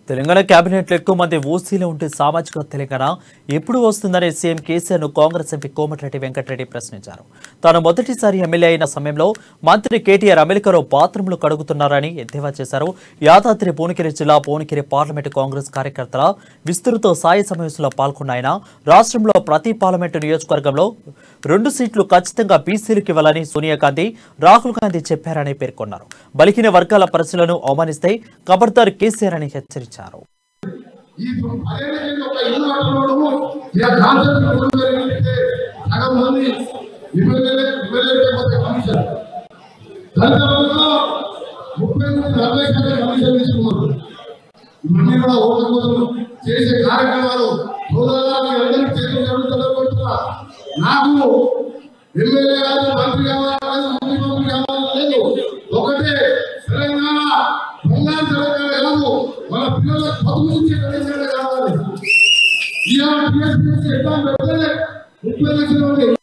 తెలంగాణ కేబినెట్లో ఎక్కువ మంది ఓసీలు ఉంటే సామాజిక తెలంగాణ ఎప్పుడు వస్తుందని సీఎం కేసీఆర్ ను కాంగ్రెస్ ఎంపీ కోమటిరెడ్డి వెంకటరెడ్డి ప్రశ్నించారు తాను మొదటిసారి ఎమ్మెల్యే అయిన సమయంలో మంత్రి కేటీఆర్ అమెరికాలో బాత్రూంలు కడుగుతున్నారని ఎద్దేవా చేశారు యాదాద్రి భువనగిరి జిల్లా భువనగిరి పార్లమెంటు కాంగ్రెస్ కార్యకర్తల విస్తృత సాయ సమావేశంలో పాల్గొన్న ఆయన రాష్ట్రంలో ప్రతి పార్లమెంటు నియోజకవర్గంలో రెండు సీట్లు ఖచ్చితంగా బీసీలకు ఇవ్వాలని సోనియా గాంధీ రాహుల్ గాంధీ చెప్పారని పేర్కొన్నారు బలిహీన వర్గాల పరిస్థితులను అవమానిస్తే ఖబర్దార్ కేసీఆర్ అని హెచ్చరించారు ఈ పర్యటనకి ఒక ఇల్లు కట్టుకోవడము ఇలా కాన్సెప్ట్ ముందు జరిగితే సగం మంది ఎమ్మెల్యేలే ఎమ్మెల్యేలకే పోతే కమిషన్ దళిత బంధులో ముప్పై నుండి నలభై శాతం కమిషన్ తీసుకున్నారు ఇవన్నీ కూడా ఓట్ల కోసం చేసే కార్యక్రమాలు సోదరులు అందరికీ చేతులు జరుగుతున్నా నాకు ఎమ్మెల్యే కాదు మంత్రి కావాలి ముఖ్యమంత్రి కావాలి లేదు ఒకటే తెలంగాణ బంగారు తెలంగాణ కాదు మన పిల్లలకు చదువుంచే తెలంగాణ కావాలి ఇవాళ టీఎస్పీఎస్సీ ఎగ్జామ్ పెడితే ముప్పై లక్షల మంది